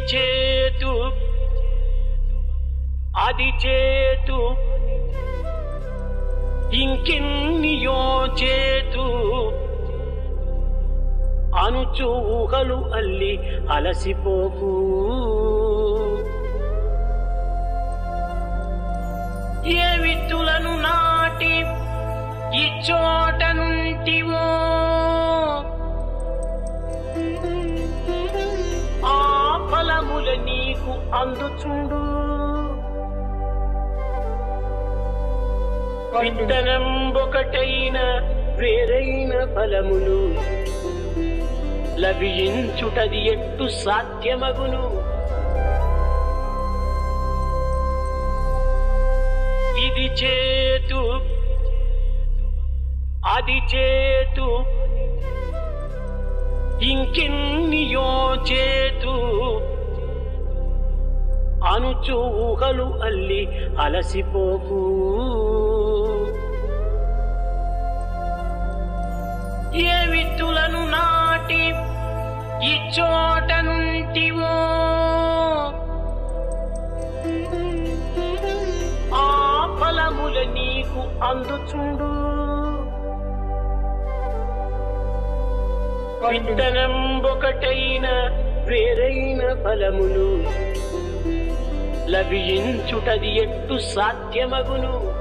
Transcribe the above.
చేతు అది చేతు ఇంకిన్నియో చేతు అనుచు ఊహలు అల్లి అలసిపోకు ఏ విత్తులను నాటి ఇచ్చోట నుంటివో ఆ ఫలముల నీకు అందుచుండు విత్తనం ఒకటైన వేరైన ఫలములు లభించుటది ఎట్టు సాధ్యమగును ఇది చేతు అది చేతు ఇంకిన్నియో చేతు అనుచు ఊహలు అల్లి అలసిపోకు ఏ విత్తులను నాటి ఇచ్చోట నుంటివో ఆ ఫలముల నీకు అందుచుండు విత్తనం ఒకటైన వేరైన ఫలములు లభించుటది ఎట్టు సాధ్యమగును